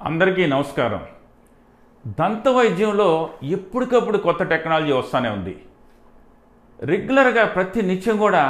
అందరికీ నమస్కారం దంత వైద్యంలో ఎప్పటికప్పుడు కొత్త టెక్నాలజీ వస్తూనే ఉంది రెగ్యులర్గా ప్రతి నిత్యం కూడా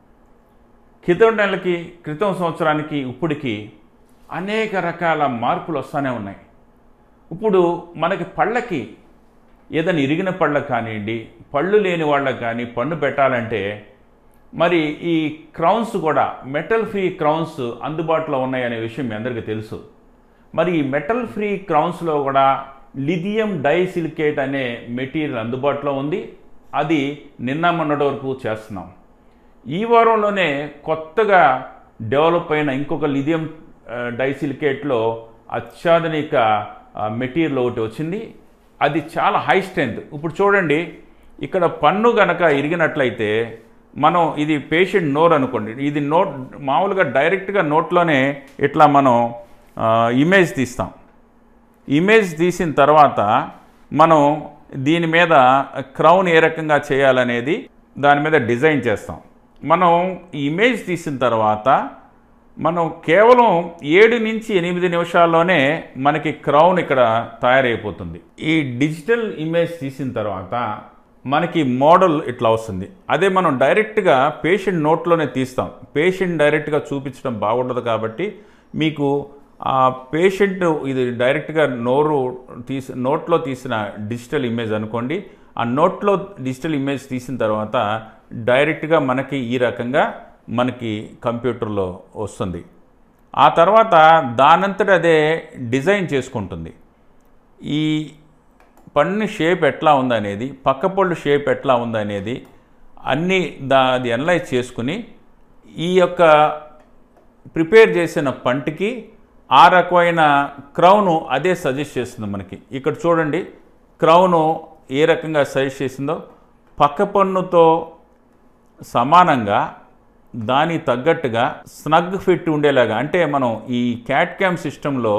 క్రితం నెలకి క్రితం సంవత్సరానికి ఇప్పటికి అనేక రకాల మార్పులు వస్తూనే ఉన్నాయి ఇప్పుడు మనకి పళ్ళకి ఏదైనా ఇరిగిన పళ్ళకు కానివ్వండి పళ్ళు లేని వాళ్ళకి కానీ పన్ను పెట్టాలంటే మరి ఈ క్రౌన్స్ కూడా మెటల్ ఫ్రీ క్రౌన్స్ అందుబాటులో ఉన్నాయనే విషయం మీ అందరికీ తెలుసు మరి ఈ మెటల్ ఫ్రీ క్రౌన్స్లో కూడా లిథియం డైసిలికేట్ అనే మెటీరియల్ అందుబాటులో ఉంది అది నిన్న మొన్నటి వరకు చేస్తున్నాం ఈ వారంలోనే కొత్తగా డెవలప్ అయిన ఇంకొక లిథియం ఆ, డైసిలికేట్లో అత్యాధునిక ఆ, మెటీరియల్ ఒకటి వచ్చింది అది చాలా హై స్ట్రెంత్ ఇప్పుడు చూడండి ఇక్కడ పన్ను గనక ఇరిగినట్లయితే మనం ఇది పేషెంట్ నోర్ అనుకోండి ఇది నోట్ మామూలుగా డైరెక్ట్గా నోట్లోనే ఇట్లా మనం ఆ, ఇమేజ్ తీస్తాం ఇమేజ్ తీసిన తర్వాత మనం దీని మీద క్రౌన్ ఏ రకంగా చేయాలనేది దాని మీద డిజైన్ చేస్తాం మనం ఈ ఇమేజ్ తీసిన తర్వాత మనం కేవలం ఏడు నుంచి ఎనిమిది నిమిషాల్లోనే మనకి క్రౌన్ ఇక్కడ తయారైపోతుంది ఈ డిజిటల్ ఇమేజ్ తీసిన తర్వాత మనకి మోడల్ ఇట్లా వస్తుంది అదే మనం డైరెక్ట్గా పేషెంట్ నోట్లోనే తీస్తాం పేషెంట్ డైరెక్ట్గా చూపించడం బాగుండదు కాబట్టి మీకు ఆ పేషెంట్ ఇది డైరెక్ట్గా నోరు తీసి నోట్లో తీసిన డిజిటల్ ఇమేజ్ అనుకోండి ఆ నోట్లో డిజిటల్ ఇమేజ్ తీసిన తర్వాత డైరెక్ట్గా మనకి ఈ రకంగా మనకి కంప్యూటర్లో వస్తుంది ఆ తర్వాత దానంతట అదే డిజైన్ చేసుకుంటుంది ఈ పన్ను షేప్ ఎట్లా ఉందనేది పక్క పళ్ళు షేప్ ఎట్లా ఉందనేది అన్నీ దా అది అనలైజ్ చేసుకుని ఈ యొక్క ప్రిపేర్ చేసిన పంటికి ఆ రకమైన క్రౌను అదే సజెస్ట్ చేస్తుంది మనకి ఇక్కడ చూడండి క్రౌను ఏ రకంగా సజెస్ట్ చేసిందో పక్క పన్నుతో సమానంగా దాని తగ్గట్టుగా స్నగ్ ఫిట్ ఉండేలాగా అంటే మనం ఈ క్యాట్ క్యామ్ సిస్టంలో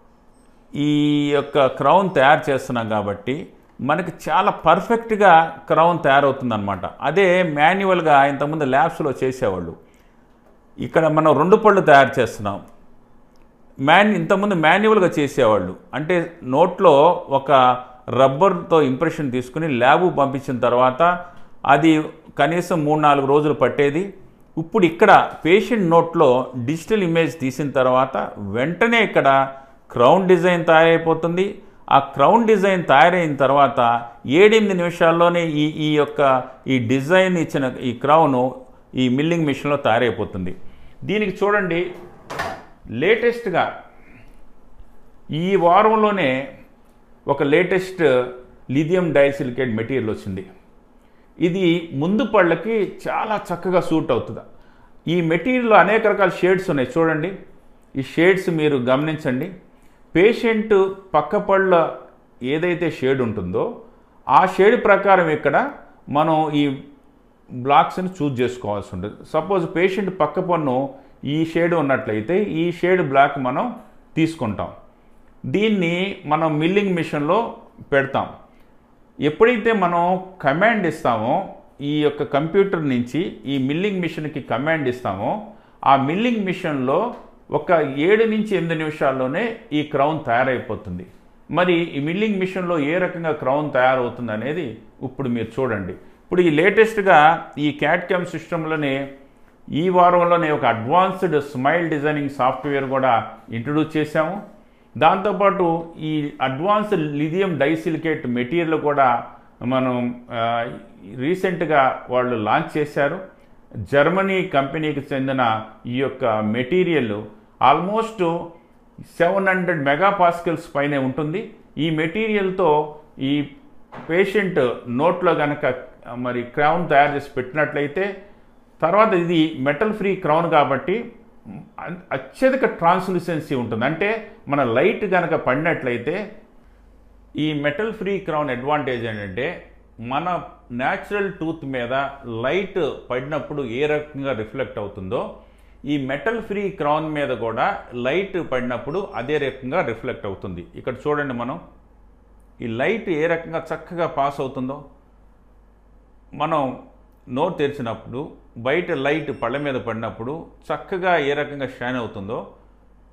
ఈ యొక్క క్రౌన్ తయారు చేస్తున్నాం కాబట్టి మనకి చాలా పర్ఫెక్ట్గా క్రౌన్ తయారవుతుందన్నమాట అదే మాన్యువల్గా ఇంతకుముందు ల్యాబ్స్లో చేసేవాళ్ళు ఇక్కడ మనం రెండు పళ్ళు తయారు చేస్తున్నాం మ్యాన్ ఇంతకుముందు మాన్యువల్గా చేసేవాళ్ళు అంటే నోట్లో ఒక రబ్బర్తో ఇంప్రెషన్ తీసుకుని ల్యాబు పంపించిన తర్వాత అది కనీసం మూడు నాలుగు రోజులు పట్టేది ఇప్పుడు ఇక్కడ పేషెంట్ నోట్లో డిజిటల్ ఇమేజ్ తీసిన తర్వాత వెంటనే ఇక్కడ క్రౌన్ డిజైన్ తయారైపోతుంది ఆ క్రౌన్ డిజైన్ తయారైన తర్వాత ఏడెనిమిది నిమిషాల్లోనే ఈ ఈ యొక్క ఈ డిజైన్ ఇచ్చిన ఈ క్రౌను ఈ మిల్లింగ్ మిషన్లో తయారైపోతుంది దీనికి చూడండి లేటెస్ట్గా ఈ వారంలోనే ఒక లేటెస్ట్ లిథియం డైసిలికేట్ మెటీరియల్ వచ్చింది ఇది ముందు పళ్ళకి చాలా చక్కగా సూట్ అవుతుంది ఈ మెటీరియల్లో అనేక రకాల షేడ్స్ ఉన్నాయి చూడండి ఈ షేడ్స్ మీరు గమనించండి పేషెంట్ పక్క పళ్ళ ఏదైతే షేడ్ ఉంటుందో ఆ షేడ్ ప్రకారం ఇక్కడ మనం ఈ బ్లాక్స్ని చూజ్ చేసుకోవాల్సి ఉంటుంది సపోజ్ పేషెంట్ పక్క పన్ను ఈ షేడ్ ఉన్నట్లయితే ఈ షేడ్ బ్లాక్ మనం తీసుకుంటాం దీన్ని మనం మిల్లింగ్ మిషన్లో పెడతాం ఎప్పుడైతే మనం కమాండ్ ఇస్తామో ఈ యొక్క కంప్యూటర్ నుంచి ఈ మిల్లింగ్ మిషన్కి కమాండ్ ఇస్తామో ఆ మిల్లింగ్ మిషన్లో ఒక ఏడు నుంచి ఎనిమిది నిమిషాల్లోనే ఈ క్రౌన్ తయారైపోతుంది మరి ఈ మిల్లింగ్ మిషన్లో ఏ రకంగా క్రౌన్ తయారవుతుంది అనేది ఇప్పుడు మీరు చూడండి ఇప్పుడు ఈ లేటెస్ట్గా ఈ క్యాట్ క్యామ్ సిస్టంలోనే ఈ వారంలోనే ఒక అడ్వాన్స్డ్ స్మైల్ డిజైనింగ్ సాఫ్ట్వేర్ కూడా ఇంట్రడ్యూస్ చేశాము దాంతోపాటు ఈ అడ్వాన్స్డ్ లిథియం డైసిలికేట్ మెటీరియల్ కూడా మనం ఆ, రీసెంట్గా వాళ్ళు లాంచ్ చేశారు జర్మనీ కంపెనీకి చెందిన ఈ యొక్క material almost seven hundred megapascals పైనే ఉంటుంది ఈ మెటీరియల్తో ఈ పేషెంట్ నోట్లో గనక మరి క్రౌన్ తయారు చేసి పెట్టినట్లయితే తర్వాత ఇది మెటల్ ఫ్రీ క్రౌన్ కాబట్టి అ- అత్యధిక ట్రాన్స్లుసెన్సీ ఉంటుంది అంటే మన లైట్ కనుక పడినట్లయితే ఈ మెటల్ ఫ్రీ క్రౌన్ అడ్వాంటేజ్ ఏంటంటే మన న్యాచురల్ టూత్ మీద లైట్ పడినప్పుడు ఏ రకంగా రిఫ్లెక్ట్ అవుతుందో ఈ మెటల్ ఫ్రీ క్రౌన్ మీద కూడా లైట్ పడినప్పుడు అదే రకంగా రిఫ్లెక్ట్ అవుతుంది ఇక్కడ చూడండి మనం ఈ లైట్ ఏ రకంగా చక్కగా పాస్ అవుతుందో మనం నోరు తెరిచినప్పుడు బయట లైట్ పళ్ళ మీద పడినప్పుడు చక్కగా ఏ రకంగా షైన్ అవుతుందో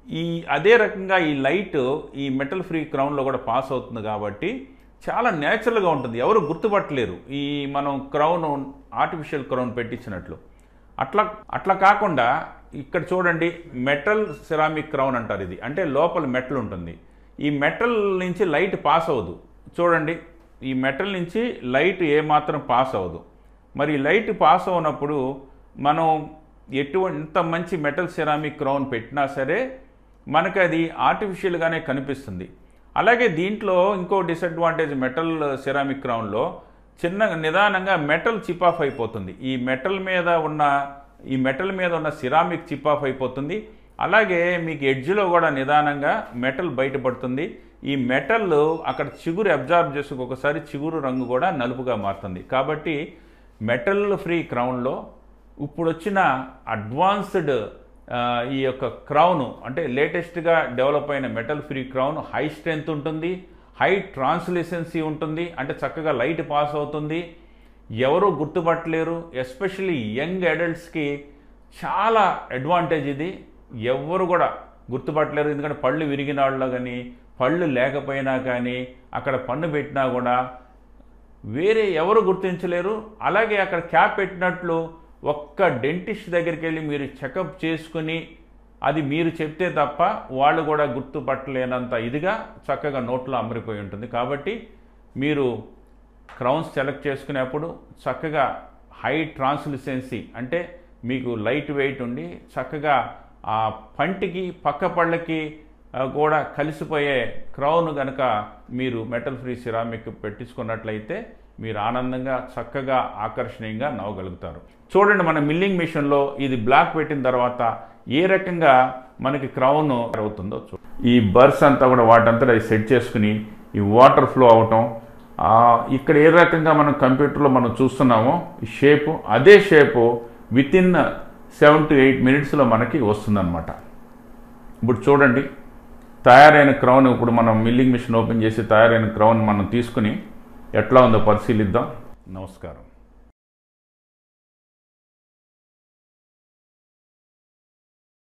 ఈ అదే రకంగా ఈ లైట్ ఈ మెటల్ ఫ్రీ క్రౌన్లో కూడా పాస్ అవుతుంది కాబట్టి చాలా న్యాచురల్గా ఉంటుంది ఎవరు గుర్తుపట్టలేరు ఈ మనం క్రౌన్ ఆర్టిఫిషియల్ క్రౌన్ పెట్టించినట్లు అట్లా అట్లా కాకుండా ఇక్కడ చూడండి మెటల్ సిరామిక్ క్రౌన్ అంటారు ఇది అంటే లోపల మెటల్ ఉంటుంది ఈ మెటల్ నుంచి లైట్ పాస్ అవ్వదు చూడండి ఈ మెటల్ నుంచి లైట్ ఏమాత్రం పాస్ అవ్వదు మరి ఈ లైట్ పాస్ అవునప్పుడు మనం ఎటువంటి ఎంత మంచి మెటల్ సిరామిక్ క్రౌన్ పెట్టినా సరే మనకు అది ఆర్టిఫిషియల్గానే కనిపిస్తుంది అలాగే దీంట్లో ఇంకో డిసడ్వాంటేజ్ మెటల్ సిరామిక్ క్రౌన్లో చిన్న నిదానంగా మెటల్ చిప్ ఆఫ్ అయిపోతుంది ఈ మెటల్ మీద ఉన్న ఈ మెటల్ మీద ఉన్న సిరామిక్ చిప్ ఆఫ్ అయిపోతుంది అలాగే మీకు ఎడ్జ్లో కూడా నిదానంగా మెటల్ బయటపడుతుంది ఈ మెటల్ అక్కడ చిగురు అబ్జార్బ్ చేసుకు ఒకసారి చిగురు రంగు కూడా నలుపుగా మారుతుంది కాబట్టి మెటల్ ఫ్రీ క్రౌన్లో ఇప్పుడు వచ్చిన అడ్వాన్స్డ్ ఆ, ఈ యొక్క క్రౌన్ అంటే లేటెస్ట్గా డెవలప్ అయిన metal free crown high strength ఉంటుంది హై ట్రాన్స్లేసెన్సీ ఉంటుంది అంటే చక్కగా లైట్ పాస్ అవుతుంది ఎవరు గుర్తుపట్టలేరు ఎస్పెషల్లీ యంగ్ అడల్ట్స్కి చాలా అడ్వాంటేజ్ ఇది ఎవరు కూడా గుర్తుపట్టలేరు ఎందుకంటే పళ్ళు విరిగిన వాళ్ళు కానీ పళ్ళు లేకపోయినా కానీ అక్కడ పన్ను పెట్టినా కూడా వేరే ఎవరు గుర్తించలేరు అలాగే అక్కడ క్యాప్ పెట్టినట్లు ఒక్క డెంటిస్ట్ దగ్గరికి వెళ్ళి మీరు చెకప్ చేసుకుని అది మీరు చెప్తే తప్ప వాళ్ళు కూడా గుర్తుపట్టలేనంత ఇదిగా చక్కగా నోట్లో అమరిపోయి ఉంటుంది కాబట్టి మీరు క్రౌన్స్ సెలెక్ట్ చేసుకునేప్పుడు చక్కగా హై ట్రాన్స్లుసెన్సీ అంటే మీకు లైట్ వెయిట్ ఉండి చక్కగా ఆ పంటికి పక్క పళ్ళకి ఆ, కూడా కలిసిపోయే క్రౌన్ గనక మీరు మెటల్ ఫ్రీ సిరామిక్ పెట్టించుకున్నట్లయితే మీరు ఆనందంగా చక్కగా ఆకర్షణీయంగా నవ్వగలుగుతారు చూడండి మన మిల్లింగ్ మిషన్లో ఇది బ్లాక్ పెట్టిన తర్వాత ఏ రకంగా మనకి క్రౌన్ అవుతుందో చూ ఈ బర్స్ అంతా కూడా వాటంతా అది సెట్ చేసుకుని ఈ వాటర్ ఫ్లో అవటం ఆ, ఇక్కడ ఏ రకంగా మనం కంప్యూటర్లో మనం చూస్తున్నామో ఈ షేపు అదే shape within seven to eight మినిట్స్లో మనకి వస్తుందన్నమాట ఇప్పుడు చూడండి తయారైన క్రౌన్ ఇప్పుడు మనం మిల్లింగ్ మిషన్ ఓపెన్ చేసి తయారైన క్రౌన్ మనం తీసుకుని ఎట్లా ఉందో పరిశీలిద్దాం నమస్కారం